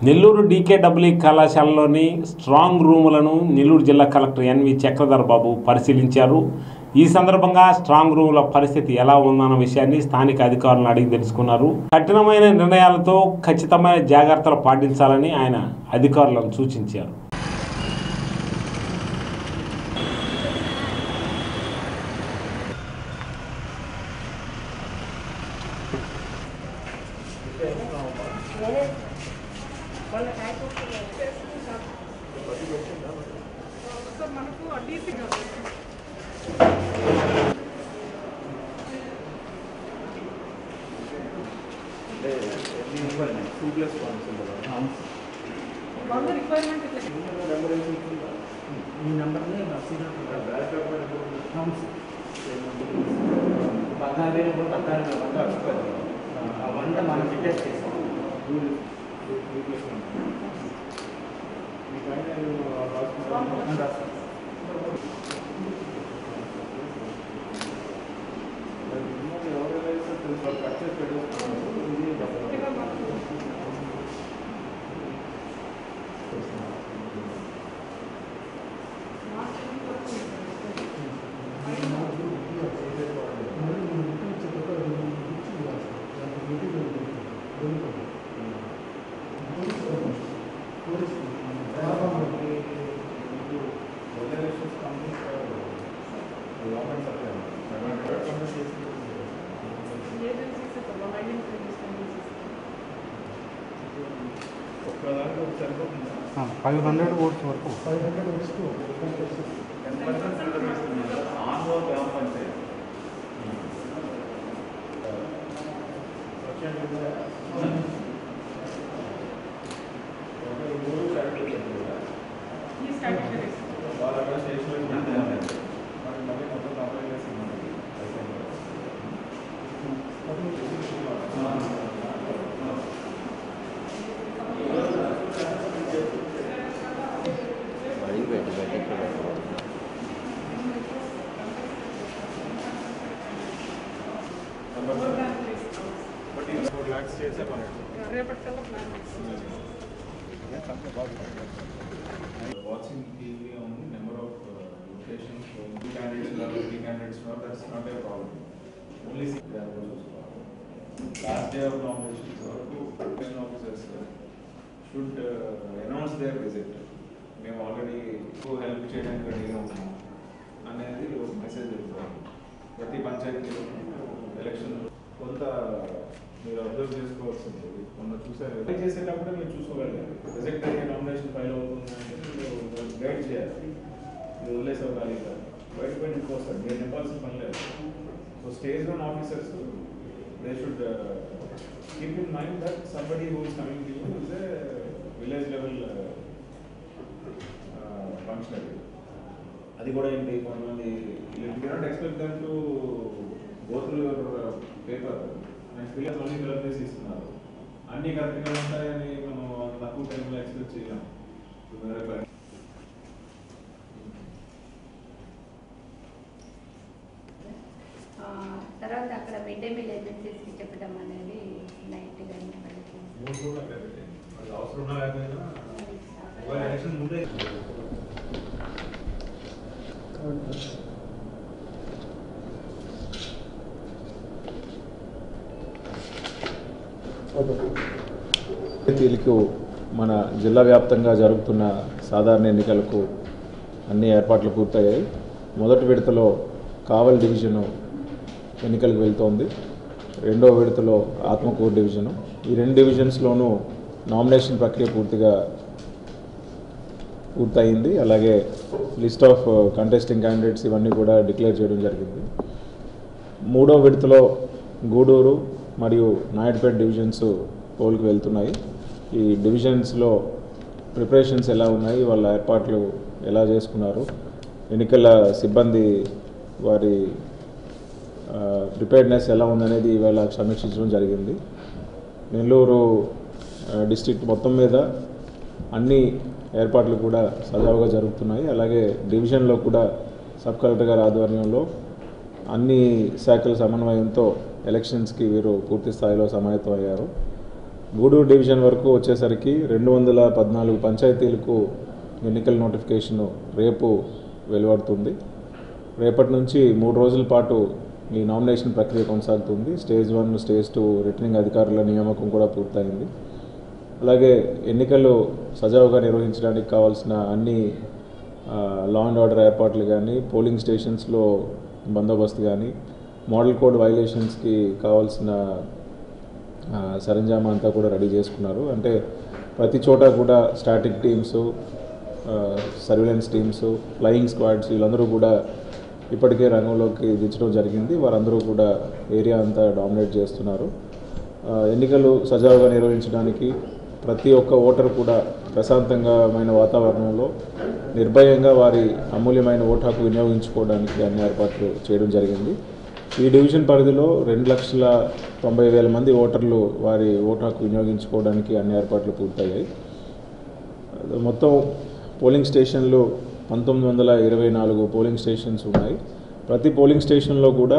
Nellore DKW కళాశాలలోని strong రూములను నెల్లూరు జిల్లా కలెక్టర్ ఎన్వి చక్రధర్ బాబు పరిశీలించారు ఈ సందర్భంగా స్ట్రాంగ్ రూముల పరిస్థితి ఎలా ఉందన్న విషయాన్ని స్థానిక అధికారులను అడిగి తెలుసుకున్నారు కఠినమైన నిర్ణయాలతో ఖచ్చితమైన జాగ్రత్తలు పాటించాలని ఆయన అధికారులను సూచించారు ఈ నెంబర్ని పద్నాలుగు వేలు కూడా పద్నాలుగు వేల వంద వస్తుంది ఆ వంద మనం ఫిట్నెస్ చేసాం ఫైవ్ హండ్రెడ్ ఓట్స్ వరకు watching TV on the number of uh, locations, so two candidates or three candidates, no, that's not a problem. Only see they are also problem. Last day of nominations, or two election officers uh, should uh, announce their visit. మేము already ఎక్కువ help చేయడానికి రెడీగా ఉన్నాం అనేది ఒక message వెళ్ళిపోవాలి ప్రతి పంచాయతీలో ఎలక్షన్ కొంత మీరు అబ్జర్వ్ చేసుకోవాల్సింది మొన్న చూసారు ఎలా చేసేటప్పుడే మీరు చూసుకోగలిగారు రిజెక్ట్ అయ్యే నామినేషన్ ఫైల్ అవుతుందంటే మీరు గైడ్ చేయాలి మీరు వదిలేసావు ఖాళీగా బయట పోయి నింపుకొస్తారు మీరు నింపాల్సిన పని లేదు so stage one officers they should keep in mind that somebody who is coming to you is a village level functionary అది కూడా ఏంటి కొంతమంది you cannot expect them to go through your paper next fill only fill up చేసి ఇస్తున్నారు అన్ని కరెక్ట్గా ఉంటాయని మనం తక్కువ టైంలో ఎక్స్పెక్ట్ చేయలేం ఆ, తర్వాత అక్కడ మిడ్ డే మీల్ ఏజెన్సీస్కి చెప్పడం అనేది నైట్ కానీ వాళ్ళకి మూడు కూడా అక్కడ పెట్టండి అది అవసరం ఉన్నా లేకపోయినా ఒకవేళ ఎలక్షన్ ముందే తేదీలకు మన జిల్లా వ్యాప్తంగా జరుగుతున్న సాధారణ ఎన్నికలకు అన్ని ఏర్పాట్లు పూర్తయ్యాయి మొదటి విడతలో కావల్ డివిజను ఎన్నికలకు వెళ్తోంది రెండో విడతలో ఆత్మకూరు డివిజను ఈ రెండు డివిజన్స్లోనూ నామినేషన్ ప్రక్రియ పూర్తిగా పూర్తయింది అలాగే లిస్ట్ ఆఫ్ కంటెస్టింగ్ క్యాండిడేట్స్ ఇవన్నీ కూడా డిక్లేర్ చేయడం జరిగింది మూడో విడతలో గూడూరు మరియు నాయుడుపేట డివిజన్స్ పోల్కి వెళ్తున్నాయి ఈ డివిజన్స్లో ప్రిపరేషన్స్ ఎలా ఉన్నాయి వాళ్ళ ఏర్పాట్లు ఎలా చేసుకున్నారు ఎన్నికల సిబ్బంది వారి ప్రిపేర్డ్నెస్ ఎలా ఉందనేది ఇవాళ సమీక్షించడం జరిగింది నెల్లూరు డిస్ట్రిక్ట్ మొత్తం మీద అన్ని ఏర్పాట్లు కూడా సజావుగా జరుగుతున్నాయి అలాగే డివిజన్లో కూడా సబ్ కలెక్టర్ గారి ఆధ్వర్యంలో అన్ని శాఖల సమన్వయంతో ఎలక్షన్స్కి వీరు పూర్తి స్థాయిలో సమాయత్తం అయ్యారు గూడూరు డివిజన్ వరకు వచ్చేసరికి రెండు వందల పద్నాలుగు పంచాయతీలకు ఎన్నికల నోటిఫికేషన్ రేపు వెలువడుతుంది రేపటి నుంచి మూడు రోజుల పాటు ఈ నామినేషన్ ప్రక్రియ కొనసాగుతుంది stage one stage two returning అధికారుల నియామకం కూడా పూర్తయింది అలాగే ఎన్నికలు సజావుగా నిర్వహించడానికి కావాల్సిన అన్ని లా అండ్ ఆర్డర్ ఏర్పాట్లు కానీ పోలింగ్ స్టేషన్స్లో బందోబస్తు కానీ మోడల్ కోడ్ వైలేషన్స్కి కావాల్సిన ఆ, సరంజామా అంతా కూడా రెడీ చేసుకున్నారు అంటే ప్రతి చోట కూడా static teams surveillance teams flying squads వీళ్ళందరూ కూడా ఇప్పటికే రంగంలోకి దించడం జరిగింది వారందరూ కూడా ఏరియా అంతా డామినేట్ చేస్తున్నారు ఆ, ఎన్నికలు సజావుగా నిర్వహించడానికి ప్రతి ఒక్క ఓటర్ కూడా ప్రశాంతంగామైన వాతావరణంలో నిర్భయంగా వారి అమూల్యమైన ఓటు హక్కు వినియోగించుకోవడానికి అన్ని ఏర్పాట్లు చేయడం జరిగింది ఈ డివిజన్ పరిధిలో రెండు లక్షల తొంభై వేల మంది ఓటర్లు వారి ఓటు హక్కు వినియోగించుకోవడానికి అన్ని ఏర్పాట్లు పూర్తయ్యాయి మొత్తం పోలింగ్ స్టేషన్లు పంతొమ్మిది వందల ఇరవై నాలుగు పోలింగ్ స్టేషన్స్ ఉన్నాయి ప్రతి పోలింగ్ స్టేషన్లో కూడా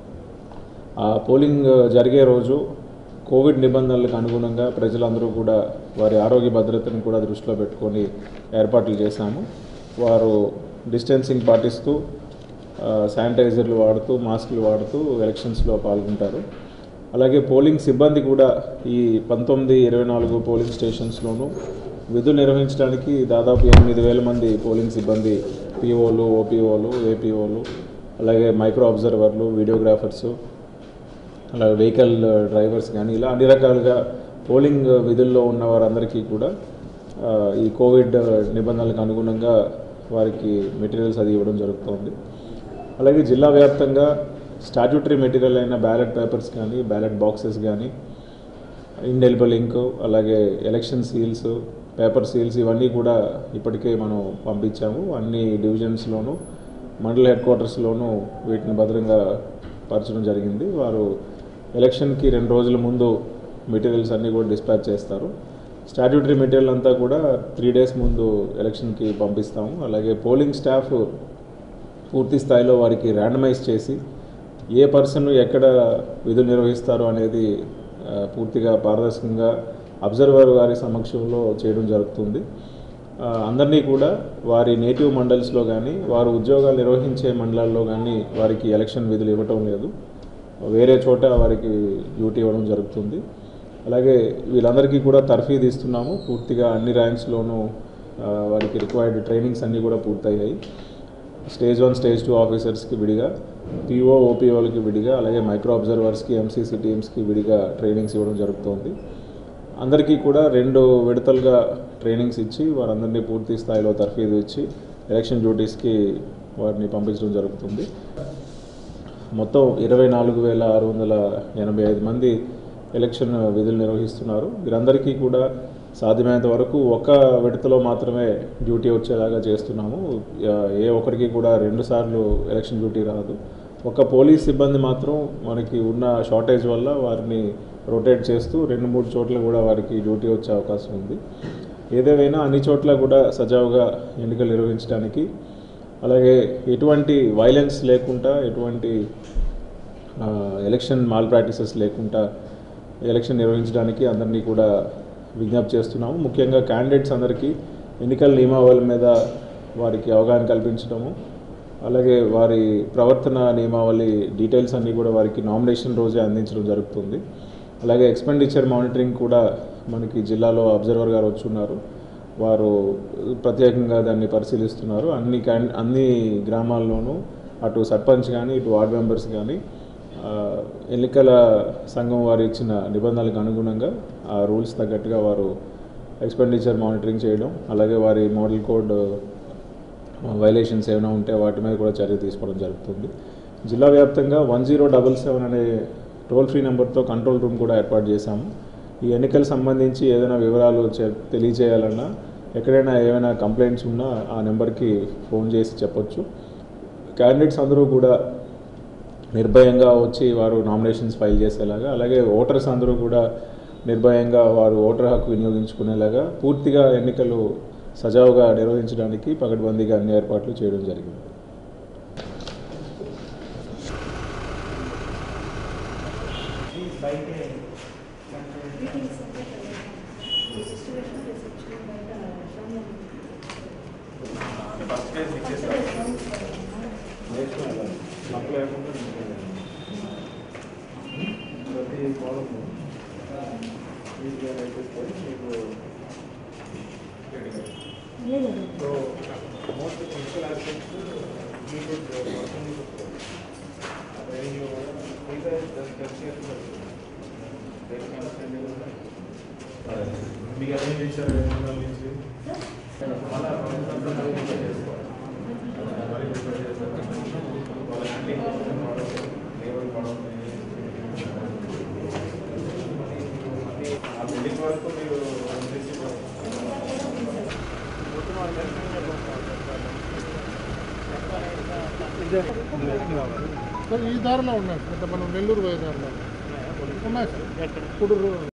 ఆ పోలింగ్ జరిగే రోజు కోవిడ్ నిబంధనలకు అనుగుణంగా ప్రజలందరూ కూడా వారి ఆరోగ్య భద్రతను కూడా దృష్టిలో పెట్టుకొని ఏర్పాట్లు చేశాము వారు డిస్టెన్సింగ్ పాటిస్తూ ఆ, శానిటైజర్లు వాడుతూ మాస్కులు వాడుతూ ఎలక్షన్స్లో పాల్గొంటారు అలాగే పోలింగ్ సిబ్బంది కూడా ఈ పంతొమ్మిది ఇరవై నాలుగు పోలింగ్ స్టేషన్స్లోనూ విధులు నిర్వహించడానికి దాదాపు ఎనిమిది వేల మంది పోలింగ్ సిబ్బంది పిఓలు ఓపీఓలు ఏపీఓలు అలాగే మైక్రో అబ్జర్వర్లు వీడియోగ్రాఫర్సు అలాగే వెహికల్ డ్రైవర్స్ కానీ ఇలా అన్ని రకాలుగా పోలింగ్ విధుల్లో ఉన్న వారందరికీ కూడా ఆ, ఈ కోవిడ్ నిబంధనలకు అనుగుణంగా వారికి మెటీరియల్స్ అది ఇవ్వడం జరుగుతోంది అలాగే జిల్లా వ్యాప్తంగా స్టాట్యూటరీ మెటీరియల్ అయిన బ్యాలెట్ పేపర్స్ కానీ బ్యాలెట్ బాక్సెస్ కానీ ఇండెలిబుల్ ఇంక్ అలాగే ఎలక్షన్ సీల్స్ పేపర్ సీల్స్ ఇవన్నీ కూడా ఇప్పటికే మనం పంపించాము అన్ని డివిజన్స్లోనూ మండల హెడ్ క్వార్టర్స్లోనూ వీటిని భద్రంగా పరచడం జరిగింది వారు ఎలక్షన్కి రెండు రోజుల ముందు మెటీరియల్స్ అన్నీ కూడా డిస్పాచ్ చేస్తారు స్టాట్యూటరీ మెటీరియల్ అంతా కూడా త్రీ డేస్ ముందు ఎలక్షన్కి పంపిస్తాము అలాగే పోలింగ్ స్టాఫ్ పూర్తి స్థాయిలో వారికి ర్యాండమైజ్ చేసి ఏ పర్సన్ ఎక్కడ విధులు నిర్వహిస్తారు అనేది ఆ, పూర్తిగా పారదర్శకంగా అబ్జర్వర్ వారి సమక్షంలో చేయడం జరుగుతుంది ఆ, అందరినీ కూడా వారి నేటివ్ మండల్స్లో కానీ వారు ఉద్యోగాలు నిర్వహించే మండలాల్లో కానీ వారికి ఎలక్షన్ విధులు ఇవ్వటం లేదు వేరే చోట వారికి డ్యూటీ ఇవ్వడం జరుగుతుంది అలాగే వీళ్ళందరికీ కూడా తర్ఫీదు ఇస్తున్నాము పూర్తిగా అన్ని ర్యాంక్స్లోనూ ఆ, వారికి రిక్వైర్డ్ ట్రైనింగ్స్ అన్నీ కూడా పూర్తయ్యాయి స్టేజ్ వన్ స్టేజ్ టూ ఆఫీసర్స్కి విడిగా పిఓ ఓపీఓలకి విడిగా అలాగే మైక్రో అబ్జర్వర్స్కి ఎంసీసీ టీమ్స్కి విడిగా ట్రైనింగ్స్ ఇవ్వడం జరుగుతోంది అందరికీ కూడా రెండు విడతలుగా ట్రైనింగ్స్ ఇచ్చి వారందరినీ పూర్తి స్థాయిలో తర్ఫీదు ఇచ్చి ఎలక్షన్ డ్యూటీస్కి వారిని పంపించడం జరుగుతుంది మొత్తం ఇరవై నాలుగు వేల ఆరు వందల ఎనభై ఐదు మంది ఎలక్షన్ విధులు నిర్వహిస్తున్నారు వీరందరికీ కూడా సాధ్యమైనంత వరకు ఒక విడతలో మాత్రమే డ్యూటీ వచ్చేలాగా చేస్తున్నాము ఆ, ఏ ఒక్కరికి కూడా రెండు సార్లు ఎలక్షన్ డ్యూటీ రాదు ఒక పోలీస్ సిబ్బంది మాత్రం మనకి ఉన్న షార్టేజ్ వల్ల వారిని రొటేట్ చేస్తూ రెండు మూడు చోట్ల కూడా వారికి డ్యూటీ వచ్చే అవకాశం ఉంది ఏదేమైనా అన్ని చోట్ల కూడా సజావుగా ఎన్నికలు నిర్వహించడానికి అలాగే ఎటువంటి వైలెన్స్ లేకుండా ఎటువంటి ఆ, ఎలక్షన్ మాల్ ప్రాక్టీసెస్ లేకుండా ఎలక్షన్ నిర్వహించడానికి అందరినీ కూడా విజ్ఞప్తి చేస్తున్నాము ముఖ్యంగా క్యాండిడేట్స్ అందరికీ ఎన్నికల నియమావళి మీద వారికి అవగాహన కల్పించడము అలాగే వారి ప్రవర్తన నియమావళి డీటెయిల్స్ అన్నీ కూడా వారికి నామినేషన్ రోజే అందించడం జరుగుతుంది అలాగే ఎక్స్పెండిచర్ మానిటరింగ్ కూడా మనకి జిల్లాలో అబ్జర్వర్ గారు వచ్చున్నారు వారు ప్రత్యేకంగా దాన్ని పరిశీలిస్తున్నారు అన్ని క్యాన్ అన్ని గ్రామాల్లోనూ అటు సర్పంచ్ కానీ ఇటు వార్డ్ మెంబర్స్ కానీ ఆ, ఎన్నికల సంఘం వారు ఇచ్చిన నిబంధనలకు అనుగుణంగా ఆ రూల్స్ తగ్గట్టుగా వారు ఎక్స్పెండిచర్ మానిటరింగ్ చేయడం అలాగే వారి మోడల్ కోడ్ వైలేషన్స్ ఏమైనా ఉంటే వాటి మీద కూడా చర్య తీసుకోవడం జరుగుతుంది జిల్లా వ్యాప్తంగా వన్ జీరో డబల్ సెవెన్ అనే టోల్ ఫ్రీ నెంబర్తో కంట్రోల్ రూమ్ కూడా ఏర్పాటు చేశాము ఈ ఎన్నికలకు సంబంధించి ఏదైనా వివరాలు చె- తెలియజేయాలన్నా ఎక్కడైనా ఏమైనా కంప్లైంట్స్ ఉన్నా ఆ నెంబర్కి ఫోన్ చేసి చెప్పొచ్చు క్యాండిడేట్స్ అందరూ కూడా నిర్భయంగా వచ్చి వారు నామినేషన్స్ ఫైల్ చేసేలాగా అలాగే ఓటర్స్ అందరూ కూడా నిర్భయంగా వారు ఓటర్ హక్కు వినియోగించుకునేలాగా పూర్తిగా ఎన్నికలు సజావుగా నిర్వహించడానికి పకడ్బందీగా అన్ని ఏర్పాట్లు చేయడం జరిగింది బయటే మీటింగ్స్ అంటే ప్లేస్ ఇచ్చేస్తాం తప్పు లేకుండా ప్రతి కోణము ఈజీగా నేర్పిస్తారు మీకు సో మోస్ట్ క్రిటికల్ ఆస్పెక్ట్స్ మీ గుడ్ పర్సన్ ట్రైనింగ్లో కూడా మిగతా జస్ట్ టెస్ట్ చేస్తారు మీకు అరేంజ్ చేశారు రెండు వందల నుంచి మళ్ళా మళ్ళీ ప్రిపేర్ చేస్తారు వాళ్ళ హ్యాండింగ్ లేబర్ ఆ బిల్డింగ్ వరకు మీరు రిసీవ్ సార్ ఈ దారిలో ఉన్నాయి సార్ మనం నెల్లూరు పోయే దారిలో ఉన్నాయి సార్ ఇప్పుడు